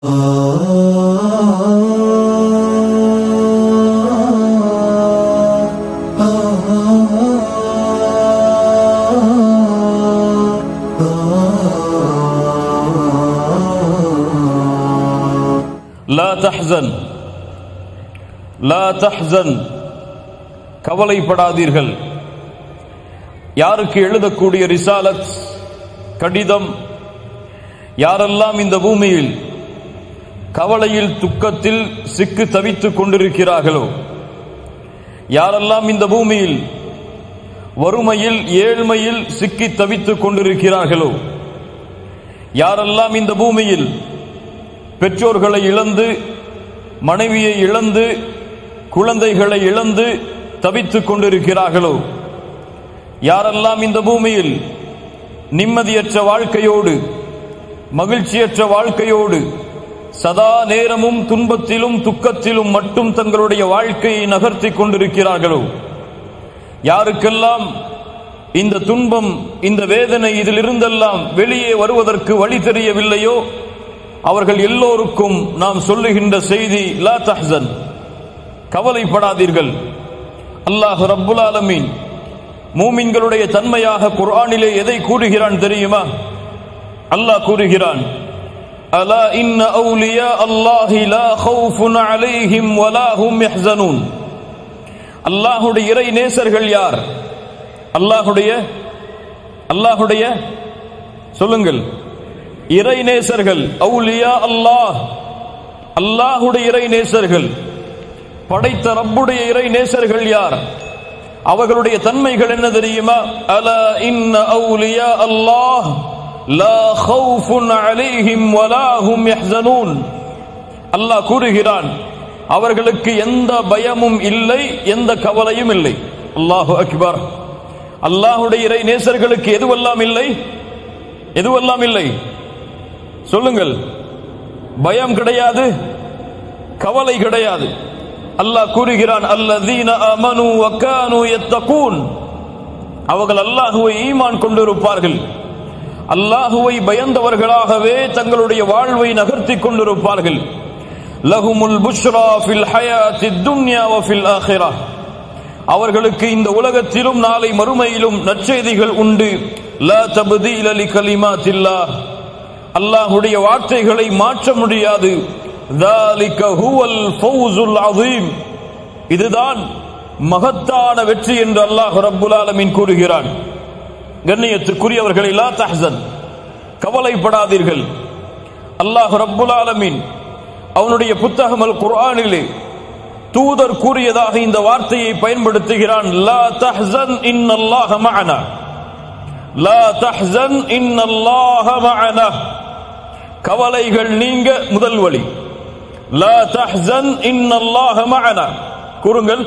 லா தஹ்சன் லா தஹ்சன் கவலைப்படாதீர்கள் யாருக்கு எழுதக்கூடிய ரிசாலத் கடிதம் யாரெல்லாம் இந்த பூமியில் கவலையில் துக்கத்தில் சிக்கு தவித்துக் கொண்டிருக்கிறார்களோ யாரெல்லாம் இந்த பூமியில் வறுமையில் ஏழ்மையில் சிக்கி தவித்துக் கொண்டிருக்கிறார்களோ யாரெல்லாம் இந்த பூமியில் பெற்றோர்களை இழந்து மனைவியை இழந்து குழந்தைகளை இழந்து தவித்துக் கொண்டிருக்கிறார்களோ யாரெல்லாம் இந்த பூமியில் நிம்மதியற்ற வாழ்க்கையோடு மகிழ்ச்சியற்ற வாழ்க்கையோடு சதா நேரமும் துன்பத்திலும் துக்கத்திலும் மட்டும் தங்களுடைய வாழ்க்கையை நகர்த்தி கொண்டிருக்கிறார்களோ யாருக்கெல்லாம் இந்த துன்பம் இந்த வேதனை இதிலிருந்தெல்லாம் வெளியே வருவதற்கு வழி தெரியவில்லையோ அவர்கள் எல்லோருக்கும் நாம் சொல்லுகின்ற செய்தி லா தஹ்சன் கவலைப்படாதீர்கள் அல்லாஹ் ரப்புல் ஆலமீன் மூமின்களுடைய தன்மையாக குர்ஆனிலே எதை கூறுகிறான் தெரியுமா அல்லாஹ் கூறுகிறான் அலா இன்ன அவுலியா அல்லாஹி லா ஹவுஃபுன் அலைஹிம் வலா ஹும் யஹ்சனூன் அல்லாஹ்வுடைய இறை நேசர்கள் யார் அல்லாஹ்வுடைய அல்லாஹ்வுடைய சொல்லுங்கள் இறை நேசர்கள் அவுலியா அல்லாஹ் அல்லாஹ்வுடைய இறை நேசர்கள் படைத்த ரப்புடைய இறை நேசர்கள் யார் அவர்களுடைய தன்மைகள் என்ன தெரியுமா அல இன்ன அவுலியா அல்லாஹ் லா ஹவுஃபுன் அலைஹிம் வலா ஹும் யஹ்சனூன் அல்லாஹ் கூறுகிறான் அவர்களுக்கு எந்த பயமும் இல்லை எந்த கவலையும் இல்லை அல்லாஹு அக்பர் அல்லாஹுடைய இறை நேசர்களுக்கு எதுவெல்லாம் இல்லை எதுவெல்லாம் இல்லை சொல்லுங்கள் பயம் கிடையாது கவலை கிடையாது அல்லாஹ் கூறுகிறான் அல்லதீன அமனு வக்கானு யத்தகூன் அவர்கள் அல்லாஹுவை ஈமான் கொண்டிருப்பார்கள் அல்லாஹுவை பயந்தவர்களாகவே தங்களுடைய வாழ்வை நகர்த்தி கொண்டிருப்பார்கள் லஹுமுல் புஷ்ரா ஃபில் ஹயாத்தி துன்யா வ ஃபில் ஆஹிரா அவர்களுக்கு இந்த உலகத்திலும் நாளை மறுமையிலும் நற்செய்திகள் உண்டு லா தப்தீல லி கலிமாத்தில்லாஹ் அல்லாஹ்வுடைய வார்த்தைகளை மாற்ற முடியாது ذَلِكَ هُوَ الْفَوْزُ الْعَظِيمُ இதுதான் மகத்தான வெற்றி என்று அல்லாஹ் ரப்புல் ஆலமீன் கூறுகிறான் கண்ணியத்துக்குரியவர்களை லா தஹ்சன் கவலைப்படாதீர்கள் அல்லாஹ் ரப்புல் ஆலமீன் அவனுடைய புத்தகம் அல் குர்ஆனிலே தூதர் கூறியதாக இந்த வார்த்தையை பயன்படுத்துகிறான் லா தஹ்சன் இன்னல்லாஹ மஅனா லா தஹ்சன் இன்னல்லாஹ மஅனா கவலைகள் நீங்க முதல் வழி லா தஹ்சன் இன்னல்லாஹ மஅனா கூறுங்கள்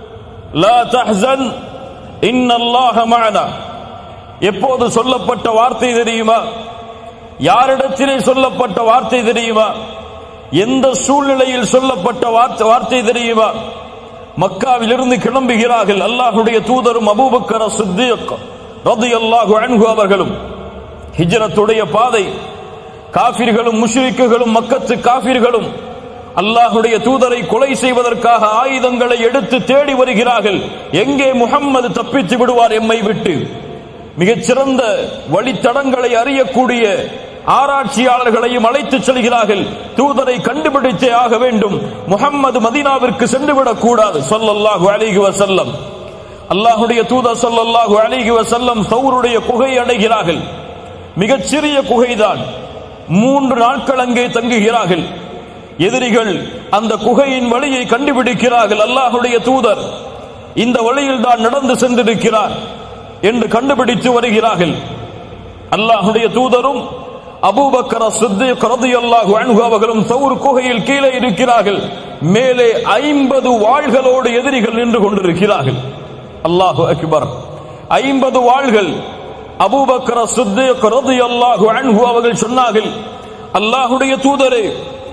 லா தஹ்சன் இன்னல்லாஹ மஅனா எப்போது சொல்லப்பட்ட வார்த்தை தெரியுமா யாரிடத்திலே சொல்லப்பட்ட வார்த்தை தெரியுமா எந்த சூழ்நிலையில் சொல்லப்பட்ட வார்த்தை வார்த்தை தெரியுமா மக்காவிலிருந்து கிளம்புகிறார்கள் அல்லாஹுடைய தூதரும் அபூபக்கர சித்திக் ரலியல்லாஹு அன்ஹு அவர்களும் ஹிஜ்ரத்துடைய பாதை காபிர்களும் முஷ்ரிக்குகளும் மக்கத்து காபிர்களும் அல்லாஹுடைய தூதரை கொலை செய்வதற்காக ஆயுதங்களை எடுத்து தேடி வருகிறார்கள் எங்கே முகம்மது தப்பித்து விடுவார் எம்மை விட்டு மிகச்சிறந்த வழித்தடங்களை அறியக்கூடிய ஆராய்ச்சியாளர்களையும் அழைத்து செல்கிறார்கள் தூதரை கண்டுபிடித்தே ஆக வேண்டும் முகம்மது மதீனாவிற்கு சென்றுவிடக் கூடாது சொல்லல்லாஹு அலிஹி வசல்லம் அல்லாஹுடைய தூதர் சொல்லல்லாஹு அலிஹி வசல்லம் சௌருடைய குகை அடைகிறார்கள் மிகச்சிறிய குகைதான் மூன்று நாட்கள் அங்கே தங்குகிறார்கள் எதிரிகள் அந்த குகையின் வழியை கண்டுபிடிக்கிறார்கள் அல்லாஹுடைய தூதர் இந்த வழியில் தான் நடந்து சென்றிருக்கிறார் என்று கண்டுபிடித்து வருகிறார்கள் அல்லாஹுடைய தூதரும் அபூபக்கர சித்திக் ரலியல்லாஹு அன்ஹு அவர்களும் சௌர் குகையில் கீழே இருக்கிறார்கள் மேலே ஐம்பது வாள்களோடு எதிரிகள் நின்று கொண்டிருக்கிறார்கள் அல்லாஹு அக்பர் ஐம்பது வாள்கள் அபூபக்கர சித்திக் ரலியல்லாஹு அன்ஹு அவர்கள் சொன்னார்கள் அல்லாஹுடைய தூதரே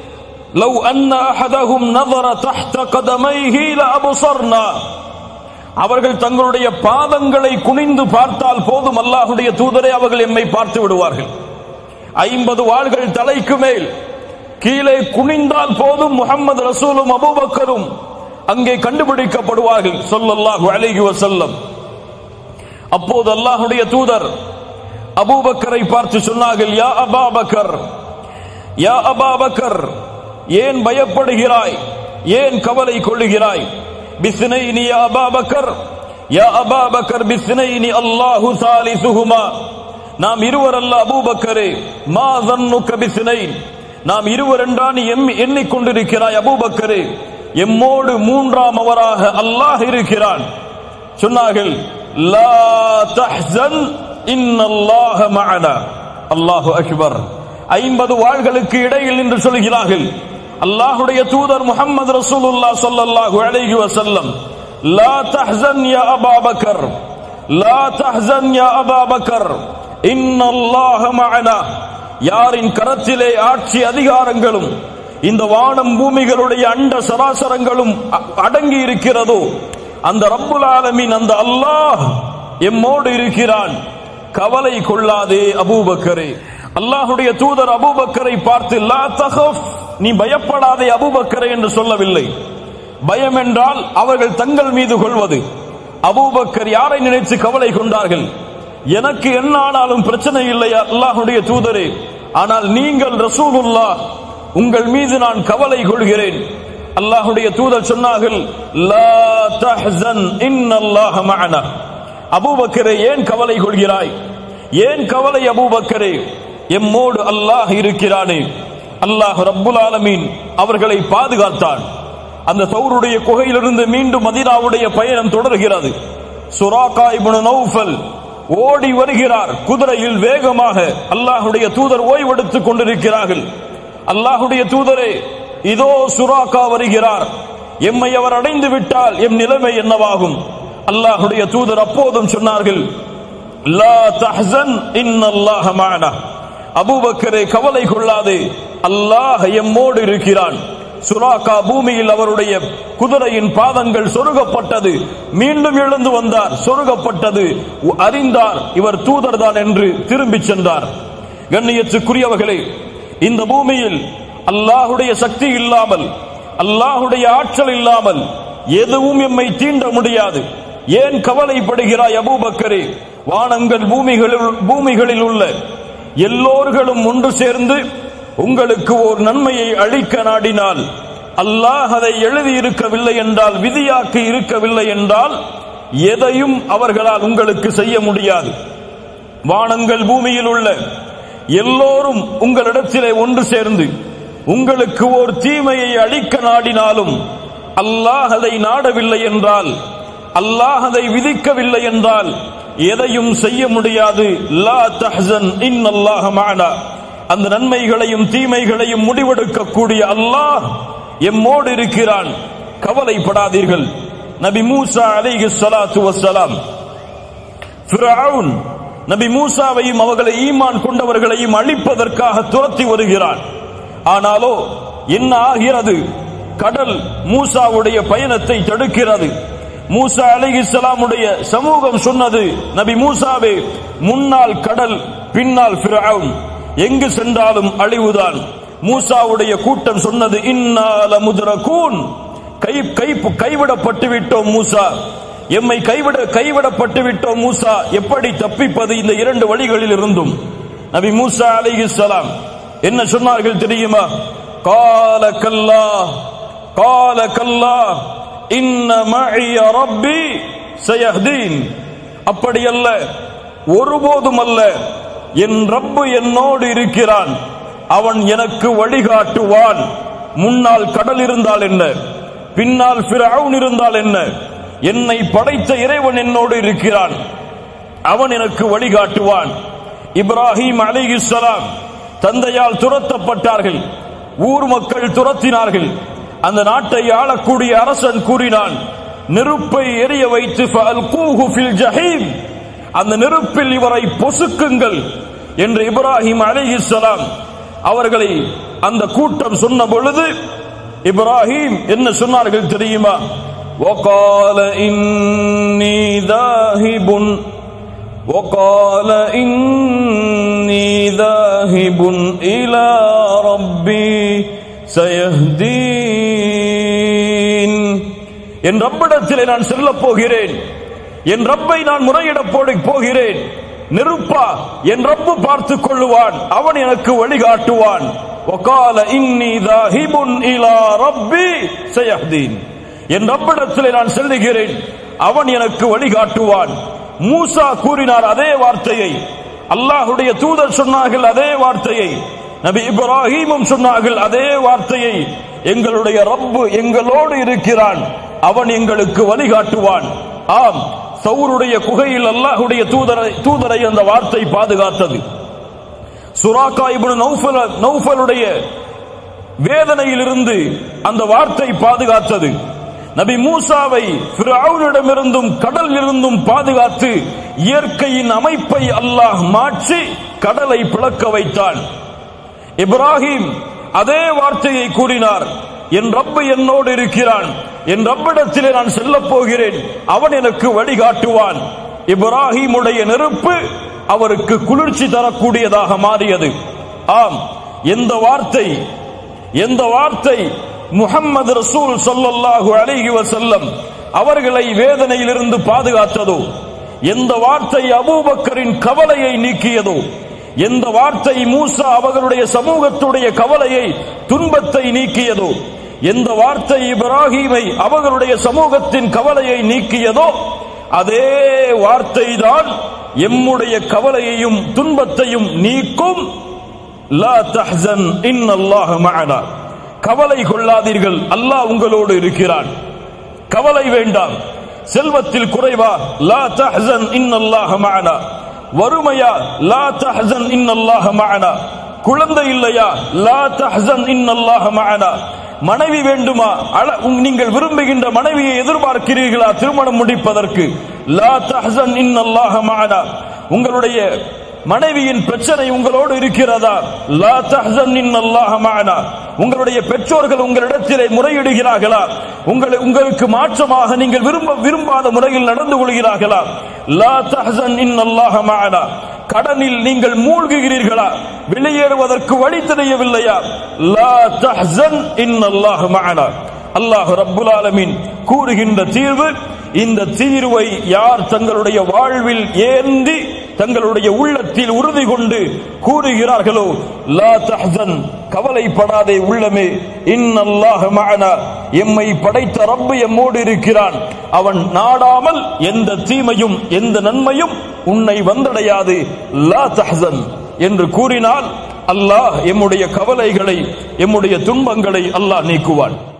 لو أن أحدهم نظر تحت قدميه لأبصرنا அவர்கள் தங்களுடைய பாதங்களை குனிந்து பார்த்தால் போதும் அல்லாஹுடைய தூதரை அவர்கள் எம்மை பார்த்து விடுவார்கள் ஐம்பது வாள்கள் தலைக்கு மேல் கீழே குனிந்தால் போதும் முகமது ரசூலும் அபூபக்கரும் அங்கே கண்டுபிடிக்கப்படுவார்கள் சொல்லல்லாஹு அலைஹி வஸல்லம் அப்போது அல்லாஹுடைய தூதர் அபூபக்கரை பார்த்து சொன்னார்கள் யா அபாபக்கர் யா அபாபக்கர் ஏன் பயப்படுகிறாய் ஏன் கவலை கொள்ளுகிறாய் பிஸ்னைனி யா அபாபக்கர் யா அபாபக்கர் பிஸ்னைனி அல்லாஹு சாலிசுஹுமா நாம் இருவர் அல்ல அபூபக்கரே மா தன்னுக்க பிஸ்னைன் நாம் இருவர் என்றா நீ எம்மி எண்ணிக்கொண்டிருக்கிறாய் அபூபக்கரே எம்மோடு மூன்றாம் அவராக அல்லாஹ் இருக்கிறான் சொன்னார்கள் லா தஹ்சன் இன்னல்லாஹ மஅனா அல்லாஹு அக்பர் ஐம்பது வாள்களுக்கு இடையில் என்று சொல்கிறார்கள் அல்லாஹுடைய தூதர் முஹம்மது ரசூலுல்லாஹ் ஸல்லல்லாஹு அலைஹி வஸல்லம் லா தஹ்சன் யா அபா பக்கர் லா தஹ்சன் யா அபா பக்கர் இன்னல்லாஹ மஅனா யாரின் கரத்திலே ஆட்சி அதிகாரங்களும் இந்த வானம் பூமிகளுடைய அண்ட சராசரங்களும் அ- அடங்கி இருக்கிறதோ அந்த ரப்புல் ஆலமீன் அந்த அல்லாஹ் எம்மோடு இருக்கிறான் கவலை கொள்ளாதே அபூபக்கரே அல்லாஹுடைய தூதர் அபூபக்கரை பார்த்து லா தகஃப் நீ பயப்படாதே அபூபக்கரே என்று சொல்லவில்லை பயம் என்றால் அவர்கள் தங்கள் மீது கொள்வது அபூபக்கர் யாரை நினைத்து கவலை கொண்டார்கள் எனக்கு என்ன ஆனாலும் பிரச்சனை இல்லை அல்லாஹுடைய தூதரே ஆனால் நீங்கள் ரசூலுல்லாஹ் உங்கள் மீது நான் கவலை கொள்கிறேன் அல்லாஹுடைய தூதர் சொன்னார்கள் லா தஹ்சன் இன்னல்லாஹ மஅனா அபூபக்கரே ஏன் கவலை கொள்கிறாய் ஏன் கவலை அபூபக்கரே எம்மோடு அல்லாஹ் இருக்கிறானே அல்லாஹ் ரப்புல் ஆலமீன் அவர்களை பாதுகாத்தான் அந்த தௌருடைய குகையிலிருந்து மீண்டும் மதீனாவுடைய பயணம் தொடர்கிறது சுராகா இப்னு நௌஃபல் ஓடி வருகிறார் குதிரையில் வேகமாக அல்லாஹுடைய தூதர் ஓய்வெடுத்துக் கொண்டிருக்கிறார்கள் அல்லாஹுடைய தூதரே இதோ சுராக்கா வருகிறார் எம்மை அவர் அடைந்து விட்டால் எம் நிலைமை என்னவாகும் அல்லாஹுடைய தூதர் அப்போதும் சொன்னார்கள் லா தஹ்சன் இன்னல்லாஹ மஅனா அபூபக்கரே கவலை கொள்ளாதே அல்லாஹ் எம்மோடு இருக்கிறான் சுராக்கா பூமியில் அவருடைய குதிரையின் பாதங்கள் சொருகப்பட்டது மீண்டும் எழுந்து வந்தார் சொருகப்பட்டது உ- அறிந்தார் இவர் தூதர்தான் என்று திரும்பிச் சென்றார் கண்ணியத்துக்குரியவர்களே இந்த பூமியில் அல்லாஹுடைய சக்தி இல்லாமல் அல்லாஹுடைய ஆற்றல் இல்லாமல் எதுவும் எம்மை தீண்ட முடியாது ஏன் கவலைப்படுகிறாய் அபூபக்கரே வானங்கள் பூமிகளில் பூமிகளில் உள்ள எல்லோர்களும் ஒன்று சேர்ந்து உங்களுக்கு ஓர் நன்மையை அளிக்க நாடினால் அல்லாஹ் அதை எழுதி இருக்கவில்லை என்றால் விதியாக்கி இருக்கவில்லை என்றால் எதையும் அவர்களால் உங்களுக்கு செய்ய முடியாது வானங்கள் பூமியில் உள்ள எல்லோரும் உங்களிடத்திலே ஒன்று சேர்ந்து உங்களுக்கு ஓர் தீமையை அளிக்க நாடினாலும் அல்லாஹ் அதை நாடவில்லை என்றால் அல்லாஹ் அதை விதிக்கவில்லை என்றால் எதையும் செய்ய முடியாது லா தஹ்சன் இன்னல்லாஹ மஅனா அந்த நன்மைகளையும் தீமைகளையும் முடிவெடுக்கக்கூடிய அல்லாஹ் எம்மோடு இருக்கிறான் கவலைப்படாதீர்கள் நபி மூசா அலைஹி ஸலாத்து வஸ்ஸலாம் ஃபிரவுன் நபி மூசாவையும் அவர்களை ஈமான் கொண்டவர்களையும் அழிப்பதற்காக துரத்தி வருகிறான் ஆனாலோ என்ன ஆகிறது கடல் மூசாவுடைய பயணத்தை தடுக்கிறது மூசா அலைஹிஸ்ஸலாமுடைய சமூகம் சொன்னது நபி மூசாவே முன்னால் கடல் பின்னால் ஃபிரவுன் எங்கு சென்றாலும் அழிவுதான் மூசாவுடைய கூட்டம் சொன்னது இன்னால முதுரகூன் கை கை கைவிடப்பட்டு விட்டோம் மூசா எம்மை கைவிட கைவிடப்பட்டு விட்டோம் மூசா எப்படி தப்பிப்பது இந்த இரண்டு வழிகளில் இருந்தும் நபி மூசா அலைஹிஸ்ஸலாம் என்ன சொன்னார்கள் தெரியுமா கால கல்லா கால கல்லா இன்ன மஇய ரப்பி சயஹ்தீன் அப்படி அல்ல ஒருபோதும் அல்ல என் ரப்பு என்னோடு இருக்கிறான் அவன் எனக்கு வழிகாட்டுவான் முன்னால் கடல் இருந்தால் என்ன பின்னால் ஃபிரவுன் இருந்தால் என்ன என்னை படைத்த இறைவன் என்னோடு இருக்கிறான் அவன் எனக்கு வழிகாட்டுவான் இப்ராஹிம் அலைஹிஸ்ஸலாம் தந்தையால் துரத்தப்பட்டார்கள் ஊர் மக்கள் துரத்தினார்கள் அந்த நாட்டை ஆளக்கூடிய அரசன் கூறினான் நெருப்பை எரிய வைத்து ஃபஅல்கூஹு ஃபில் ஜஹீம் அந்த நெருப்பில் இவரை பொசுக்குங்கள் என்று இப்ராஹிம் அலைஹிஸ்ஸலாம் அவர்களை அந்த கூட்டம் சொன்ன பொழுது இப்ராஹிம் என்ன சொன்னார்கள் தெரியுமா وقال إني ذاهب وقال إني ذاهب إلى ربي சயஹ்தீன் என் ரப்பிடத்திலே நான் செல்லப் போகிறேன் என் ரப்பை நான் முறையிடப் போட போகிறேன் நெருப்பா என் ரப்பு பார்த்துக் கொள்ளுவான் அவன் எனக்கு வழிகாட்டுவான் وقال إني ذاهب إلى ربي سيهدين என் ரப்பிடத்திலே நான் செல்லுகிறேன் அவன் எனக்கு வழிகாட்டுவான் மூசா கூறினார் அதே வார்த்தையை அல்லாஹுடைய தூதர் சொன்னார்கள் அதே வார்த்தையை நபி இப்ராஹீமும் சொன்னார்கள் அதே வார்த்தையை எங்களுடைய ரப்பு எங்களோடு இருக்கிறான் அவன் எங்களுக்கு வழிகாட்டுவான் ஆம் சௌருடைய குகையில் அல்லாஹுடைய தூதரை தூதரை அந்த வார்த்தை பாதுகாத்தது சுராக்கா இப்னு நௌஃபல் நௌஃபலுடைய வேதனையிலிருந்து அந்த வார்த்தை பாதுகாத்தது நபி மூசாவை ஃபிரௌனிடமிருந்தும் கடலிலிருந்தும் பாதுகாத்து இயற்கையின் அமைப்பை அல்லாஹ் மாற்றி கடலை பிளக்க வைத்தான் இப்ராஹிம் அதே வார்த்தையை கூறினார் என் ரப்பு என்னோடு இருக்கிறான் என் ரப்பிடத்திலே நான் செல்லப் போகிறேன் அவன் எனக்கு வழிகாட்டுவான் இப்ராஹிமுடைய நெருப்பு அவருக்கு குளிர்ச்சி தரக்கூடியதாக மாறியது ஆம் எந்த வார்த்தை எந்த வார்த்தை முஹம்மது ரசூல் சொல்லல்லாஹு அலைஹி வஸல்லம் அவர்களை வேதனையிலிருந்து பாதுகாத்ததோ எந்த வார்த்தை அபூபக்கரின் கவலையை நீக்கியதோ எந்த வார்த்தை மூசா அவர்களுடைய சமூகத்துடைய கவலையை துன்பத்தை நீக்கியதோ எந்த வார்த்தை இப்ராஹீமை அவர்களுடைய சமூகத்தின் கவலையை நீக்கியதோ அதே வார்த்தை தான் எம்முடைய கவலையையும் துன்பத்தையும் நீக்கும் லா தஹ்சன் இன்னல்லாஹ மஅனா கவலை கொள்ளாதீர்கள் அல்லாஹ் உங்களோடு இருக்கிறான் கவலை வேண்டாம் செல்வத்தில் குறைவா லா தஹ்சன் இன்னல்லாஹ மஅனா வறுமையா லா தஹ்சன் இன்னல்லாஹ மஅனா குழந்தை இல்லையா லா தஹ்சன் இன்னல்லாஹ மஅனா மனைவி வேண்டுமா அழ- உங்- நீங்கள் விரும்புகின்ற மனைவியை எதிர்பார்க்கிறீர்களா திருமணம் முடிப்பதற்கு லா தஹ்சன் இன்னல்லாஹ மஅனா உங்களுடைய மனைவியின் பிரச்சனை உங்களோடு இருக்கிறதா லா தஹ்சன் இன்னல்லாஹ மஅனா உங்களுடைய பெற்றோர்கள் உங்களிடத்திலே முறையிடுகிறார்களா உங்களை உங்களுக்கு மாற்றமாக நீங்கள் விரும்ப விரும்பாத முறையில் நடந்து கொள்கிறார்களா லா தஹ்சன் இன்னல்லாஹ மஅனா கடனில் நீங்கள் மூழ்குகிறீர்களா வெளியேறுவதற்கு வழி தெரியவில்லையா லா தஹ்சன் இன்னல்லாஹ மஅனா அல்லாஹ் ரப்புல் ஆலமீன் கூறுகின்ற தீர்வு இந்த தீர்வை யார் தங்களுடைய வாழ்வில் ஏந்தி தங்களுடைய உள்ளத்தில் உறுதி கொண்டு கூறுகிறார்களோ லா தஹ்சன் கவலைப்படாதே உள்ளமே இன்னல்லாஹ மஅனா எம்மை படைத்த ரப்பு எம்மோடு இருக்கிறான் அவன் நாடாமல் எந்த தீமையும் எந்த நன்மையும் உன்னை வந்தடையாது லா தஹ்சன் என்று கூறினால் அல்லாஹ் எம்முடைய கவலைகளை எம்முடைய துன்பங்களை அல்லாஹ் நீக்குவான்